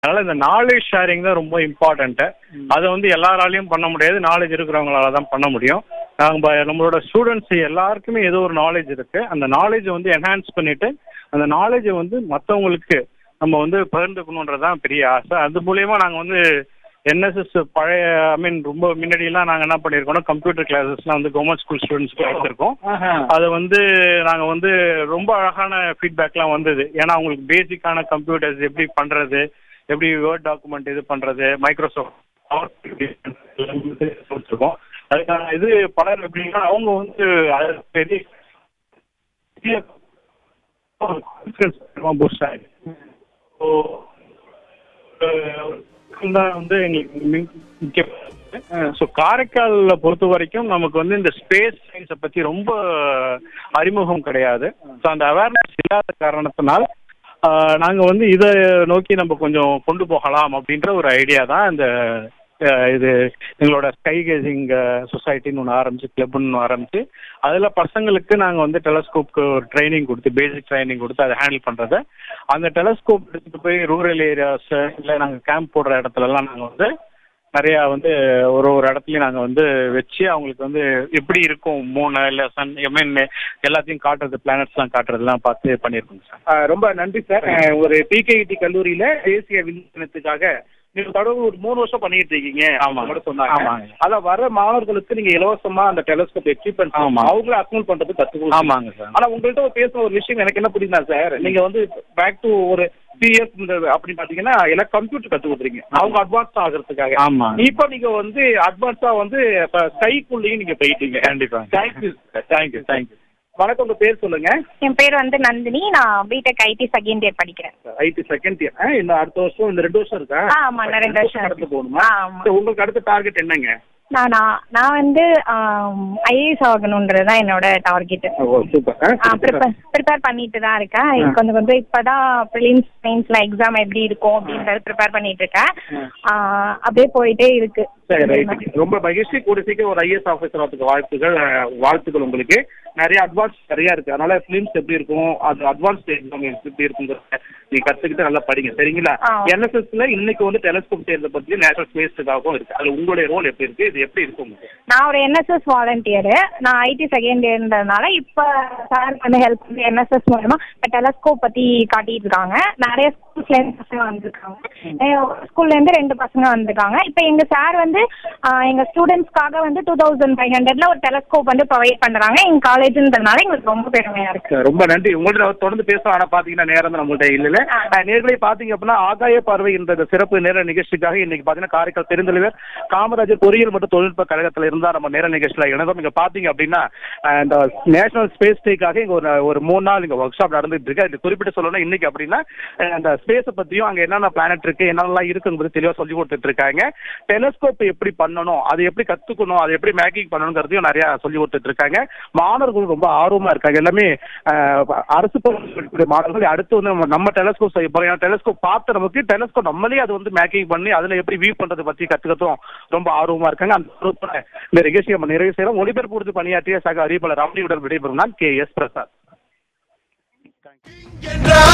அதனால இந்த knowledge sharing தான் ரொம்ப இம்பார்ட்டன்ட்டு அதை வந்து எல்லாராலையும் பண்ண முடியாது நாலேஜ் இருக்கிறவங்களால தான் பண்ண முடியும் நம்ம நம்மளோட ஸ்டூடெண்ட்ஸ் எல்லாருக்குமே ஏதோ ஒரு நாலேஜ் இருக்கு அந்த நாலேஜை வந்து என்ஹான்ஸ் பண்ணிட்டு அந்த நாலேஜை வந்து மற்றவங்களுக்கு நம்ம வந்து பகிர்ந்துக்கணுன்றது தான் பெரிய ஆசை அது மூலியமா நாங்கள் வந்து என்எஸ்எஸ் பழைய ஐ மீன் ரொம்ப முன்னாடியெல்லாம் நாங்கள் என்ன பண்ணியிருக்கோம்னா கம்ப்யூட்டர் கிளாஸஸ்லாம் வந்து கவர்மெண்ட் ஸ்கூல் ஸ்டூடெண்ட்ஸ்க்கு எடுத்திருக்கோம் அது வந்து நாங்கள் வந்து ரொம்ப அழகான ஃபீட்பேக்லாம் வந்தது ஏன்னா அவங்களுக்கு பேசிக்கான கம்ப்யூட்டர்ஸ் எப்படி பண்ணுறது எப்படி வேர்ட் டாக்குமெண்ட் இது பண்ணுறது மைக்ரோசாஃப்ட் கொடுத்துருக்கோம் அதுக்கான இது பலர் எப்படின்னா அவங்க வந்து அது பெரிய பூஸ்ட் ஆகுது ஸோ தான் வந்து எங்களுக்கு மிக- முக்கிய ஸோ காரைக்காலில் பொறுத்த வரைக்கும் நமக்கு வந்து இந்த ஸ்பேஸ் சயின்ஸை பற்றி ரொம்ப அறிமுகம் கிடையாது ஸோ அந்த அவேர்னஸ் இல்லாத காரணத்தினால் நாங்கள் வந்து இதை நோக்கி நம்ம கொஞ்சம் கொண்டு போகலாம் அப்படின்ற ஒரு ஐடியா தான் இந்த அஹ், இது எங்களோட ஸ்கை கேசிங் சொசைட்டின்னு ஒன்று ஆரம்பிச்சு கிளப்னு ஒன்று ஆரம்பிச்சு அதில் பசங்களுக்கு நாங்கள் வந்து டெலஸ்கோப்க்கு ஒரு ட்ரைனிங் கொடுத்து பேசிக் ட்ரைனிங் கொடுத்து அதை ஹேண்டில் பண்ணுறத அந்த டெலஸ்கோப் எடுத்துகிட்டு போய் ரூரல் ஏரியாஸ் இல்லை நாங்கள் கேம்ப் போடுற இடத்துலலாம் நாங்கள் வந்து நிறையா வந்து ஒரு ஒரு இடத்துலையும் நாங்கள் வந்து வச்சு அவங்களுக்கு வந்து எப்படி இருக்கும் மூணு இல்லை சன் ஐ மீன் எல்லாத்தையும் காட்டுறது பிளானட்ஸ்லாம் காட்டுறதுலாம் பார்த்து பண்ணியிருக்கோங்க சார் ஆ, ரொம்ப நன்றி சார் ஆ, ஒரு பிகேடி கல்லூரியில தேசிய விண்கலத்துக்காக நீங்க தொடர்ந்து ஒரு மூணு வருஷம் பண்ணிட்டு இருக்கீங்க ஆமாங்க. கூட சொன்னாங்க ஆமாங்க. அத வர மாணவர்களுக்கு நீங்க இலவசமா அந்த டெலஸ்கோப் எக்யூப்மெண்ட் ஆமா. அவங்கள அசம்பிள் பண்றது கத்துக்கணும் ஆமாங்க சார் ஆனா உங்கள்ட்ட ஒரு பேசுன ஒரு விஷயம் எனக்கு என்ன புரியுதா சார் நீங்க வந்து பேக் டு ஒரு த்ரீ இயர்ஸ் அப்படின்னு பாத்தீங்கன்னா எல்லாம் கம்ப்யூட்டர் கத்து கொடுக்குறீங்க அவங்க அட்வான்ஸ் ஆகிறதுக்காக ஆமாம் இப்போ நீங்க வந்து அட்வான்ஸா வந்து ஸ்கைக்குள்ளேயும் நீங்க போயிட்டீங்க கண்டிப்பாக தேங்க்யூ தேங்க்யூ தேங்க்யூ வணக்கம் உங்க பேர் சொல்லுங்க என் பேர் வந்து நந்தினி நான் பிடெக் ஐடி செகண்ட் இயர் படிக்கிறேன் ஐடி செகண்ட் இயர் இன்னும் அடுத்த வருஷம் இந்த ரெண்டு வருஷம் இருக்கா ஆ, ஆமா, இன்னும் ரெண்டு வருஷம் நடந்து இருக்கு. போகணுமா ஆ, ஆமா. சரி, உங்களுக்கு அடுத்த டார்கெட் என்னங்க நானா நான் வந்து ஐஏஎஸ் ஆகணுன்றது தான் என்னோட target oh super prepare prepare பண்ணிட்டு தான் இருக்கேன் ஆ. கொஞ்சம் கொஞ்சம் இப்பதான் ப்ரிலிம்ஸ் மெயின்ஸ்ல எக்ஸாம் எப்படி இருக்கும் அப்படின்றது ப்ரிப்பேர் பண்ணிட்டு இருக்கேன் ஆ, அப்படியே போயிட்டே இருக்கு சரி ரைட் ரொம்ப மகிழ்ச்சி கூட சீக்கிரம் ஒரு ஐஎஸ் ஆஃபீஸர் ஆகிறதுக்கு வாழ்த்துக்கள் அஹ், வாழ்த்துக்கள் உங்களுக்கு நிறைய அட்வான்ஸ் நிறைய இருக்கு அதனால ஃபிலிம்ஸ் எப்படி இருக்கும் அது அட்வான்ஸ் எக்ஸாம் எப்படி இருக்குங்கிறத நீங்க கத்துக்கிட்டு நல்லா படிங்க சரிங்களா ஆ. என்எஸ்எஸ்ல இன்னைக்கு வந்து டெலஸ்கோப் செய்யறத பத்தி நேஷனல் ஸ்பேஸுக்காகவும் இருக்கு அது உங்களுடைய ரோல் எப்படி இருக்கு இது எப்படி இருக்கும் உங்களுக்கு நான் ஒரு என்எஸ்எஸ் வாலண்டியர் நான் ஐடி செகண்ட் இயர்ன்றதுனால இப்போ சார் வந்து ஹெல்ப் பண்ணி என்எஸ்எஸ் மூலமா டெலஸ்கோப் பத்தி காட்டிட்டு இருக்காங்க நிறைய ஸ்கூல்ஸ்ல இருந்து பசங்க வந்திருக்காங்க ஸ்கூல்ல இருந்து ரெண்டு பசங்க வந்திருக்காங்க இப்போ எங்க சார் வந்து ஆஹ், எங்க ஸ்டூடெண்ட்ஸ்க்காக வந்து டூ தௌசண்ட் ஃபைவ் ஹண்ட்ரட்ல ஒரு டெலஸ்கோப் வந்து ப்ரொவைட் பண்றாங்க எங்க காலேஜ்ன்றதுனால எங்களுக்கு ரொம்ப பெருமையா இருக்கு ரொம்ப நன்றி உங்கள்ட்ட நான் தொடர்ந்து பேசுவோம் ஆனா பாத்தீங்கன்னா நேரம் தான் நம்மள்ட்ட இல்ல நேர்களே பாத்தீங்க அப்படின்னா ஆகாய பார்வை என்ற இந்த சிறப்பு நேர நிகழ்ச்சிக்காக இன்னைக்கு பாத்தீங்கன்னா காரைக்கால் பெருந்தலைவர் காமராஜர் பொறியியல் மற்றும் தொழில்நுட்ப கழகத்துல இருந்தா நம்ம நேர நிகழ்ச்சியில இணைந்தோம் இங்க பாத்தீங்க அப்படின்னா அஹ், இந்த நேஷனல் ஸ்பேஸ் டேக்காக இங்க ஒரு ஒரு மூணு நாள் இங்க ஒர்க் ஷாப் நடந்துட்டு இருக்கு இது குறிப்பிட்டு சொல்லணும் இன்னைக்கு அப்படின்னா அஹ், அந்த ஸ்பேஸை பத்தியும் அங்க என்னென்ன பிளானட் இருக்கு என்னென்னலாம் இருக்குங்கிறது தெளிவா சொல்லி கொடுத்துட்டு இருக்காங்க டெலஸ்கோப் எப்படி பண்ணணும் அதை எப்படி கத்துக்கணும் அதை எப்படி மேக்கிங் பண்ணணுங்கிறதையும் நிறைய சொல்லி கொடுத்துட்டு இருக்காங்க மாணவர்கள் ரொம்ப ஆர்வமா இருக்காங்க எல்லாமே அஹ், அரசு பள்ளி மாணவர்கள் அடுத்து வந்து நம்ம- நம்ம டெலஸ்கோப் செய்ய போறோம் ஏன்னா டெலஸ்கோப் பார்த்து நமக்கு டெலஸ்கோப் நம்மளே அது வந்து மேக்கிங் பண்ணி அதுல எப்படி வியூ பண்றது பத்தி கத்துக்கிறதும் ரொம்ப ஆர்வமா இருக்காங்க அந்த ஆர்வத்தோட இந்த நிகழ்ச்சியை நம்ம நிறைவு செய்யறோம் ஒளிபரப்பு கொடுத்து பணியாற்றிய சக அறிவிப்பாளர் ரமணியுடன் விடைபெறும் நான் கே எஸ் பிரசாத்